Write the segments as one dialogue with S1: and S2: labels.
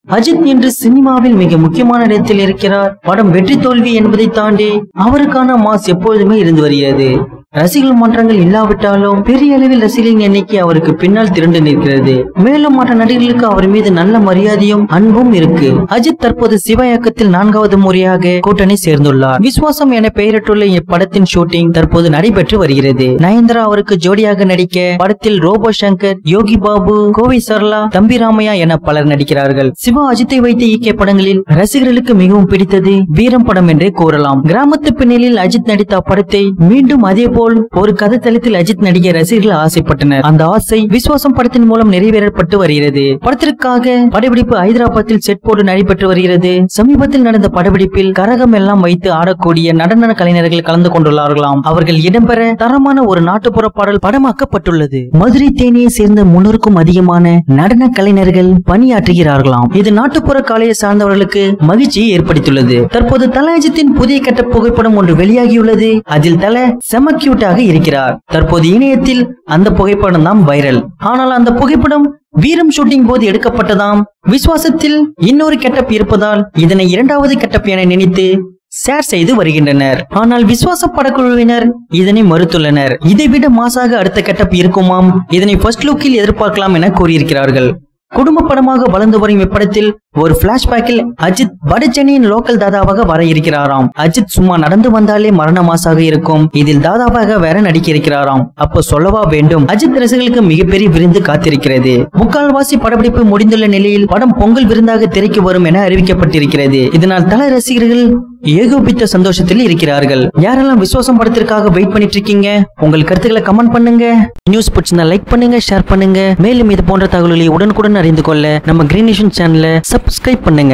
S1: அஜித் இன்று சினிமாவில் மிக முக்கியமான இடத்தில் இருக்கிறார் படம் வெற்றி தோல்வி என்பதை தாண்டி அவருக்கான மாஸ் எப்பொழுதுமே இருந்து வருகிறது ரசிகர்கள் மன்றங்கள் இல்லாவிட்டாலும் பெரிய அளவில் ரசிகர்களின் எண்ணிக்கை அவருக்கு பின்னால் திரண்டு நிற்கிறது மேலும் மற்ற நடிகர்களுக்கு அவர் மீது நல்ல மரியாதையும் அன்பும் இருக்கு அஜித் தற்போது சிவா இயக்கத்தில் நான்காவது முறையாக கூட்டணி சேர்ந்துள்ளார் விஸ்வாசம் என பெயரிட்டுள்ள இப்படத்தின் ஷூட்டிங் தற்போது நடைபெற்று வருகிறது நயன்தாரா அவருக்கு ஜோடியாக நடிக்க படத்தில் ரோபோ சங்கர் யோகி பாபு கோவை சர்லா தம்பி ராமையா என பலர் நடிக்கிறார்கள் சிவா அஜித்தை வைத்து இயக்கிய படங்களில் ரசிகர்களுக்கு மிகவும் பிடித்தது வீரம் படம் என்றே கூறலாம் கிராமத்து பின்னணியில் அஜித் நடித்த அப்படத்தை மீண்டும் அதே போல் ஒரு கதை தளத்தில் அஜித் நடிக்க ரசிகர்கள் ஆசைப்பட்டனர் அந்த ஆசை விஸ்வாசம் படத்தின் மூலம் நிறைவேறப்பட்டு வருகிறது படத்திற்காக படப்பிடிப்பு ஹைதராபாத்தில் செட் போர்டு நடைபெற்று வருகிறது சமீபத்தில் நடந்த படப்பிடிப்பில் கரகம் எல்லாம் வைத்து ஆடக்கூடிய நடன கலைஞர்கள் கலந்து கொண்டுள்ளார்களாம் அவர்கள் இடம்பெற தரமான ஒரு நாட்டுப்புற பாடல் படமாக்கப்பட்டுள்ளது மதுரை தேனியை சேர்ந்த முன்னூறுக்கும் அதிகமான நடன கலைஞர்கள் பணியாற்றுகிறார்களாம் இது நாட்டுப்புற கலையை சார்ந்தவர்களுக்கு மகிழ்ச்சியை ஏற்படுத்தியுள்ளது தற்போது தல அஜித்தின் புதிய கட்ட புகைப்படம் ஒன்று வெளியாகியுள்ளது அதில் தல செம கியூட்டாக இருக்கிறார் தற்போது இணையத்தில் அந்த புகைப்படம் தான் வைரல் ஆனால் அந்த புகைப்படம் வீரம் ஷூட்டிங் போது எடுக்கப்பட்டதாம் விசுவாசத்தில் இன்னொரு கெட்டப் இருப்பதால் இதனை இரண்டாவது கெட்டப் என நினைத்து ஷேர் செய்து வருகின்றனர் ஆனால் விசுவாச படக்குழுவினர் இதனை மறுத்துள்ளனர் இதைவிட மாசாக அடுத்த கெட்டப் இருக்குமாம் இதனை ஃபர்ஸ்ட் லுக்கில் எதிர்பார்க்கலாம் என கூறியிருக்கிறார்கள் குடும்ப படமாக வளர்ந்து வரும் இப்படத்தில் ஒரு பிளாஷ்பேக்கில் அஜித் வடசென்னையின் லோக்கல் தாதாவாக வர இருக்கிறாராம் அஜித் சும்மா நடந்து வந்தாலே மரண மாசாக இருக்கும் இதில் தாதாவாக வேற நடிக்க இருக்கிறாராம் அப்ப சொல்லவா வேண்டும் அஜித் ரசிகர்களுக்கு மிகப்பெரிய விருந்து காத்திருக்கிறது முக்கால்வாசி படப்பிடிப்பு முடிந்துள்ள நிலையில் படம் பொங்கல் விருந்தாக திரைக்கு வரும் என அறிவிக்கப்பட்டிருக்கிறது இதனால் தல ரசிகர்கள் ஏகோபித்த சந்தோஷத்தில் இருக்கிறார்கள் யாரெல்லாம் விசுவாசம் படத்திற்காக வெயிட் பண்ணிட்டு இருக்கீங்க உங்கள் கருத்துக்களை கமெண்ட் பண்ணுங்க நியூஸ் பிடிச்சிருந்தா லைக் பண்ணுங்க ஷேர் பண்ணுங்க மேலும் இது போன்ற தகவல்களை உடனுக்குடன் அறிந்து கொள்ள நம்ம கிரீன் நேஷன் சேனலை சப்ஸ்கிரைப் பண்ணுங்க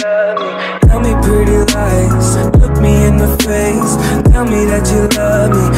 S2: Tell me pretty lies, look me in the face. Tell me that you love me,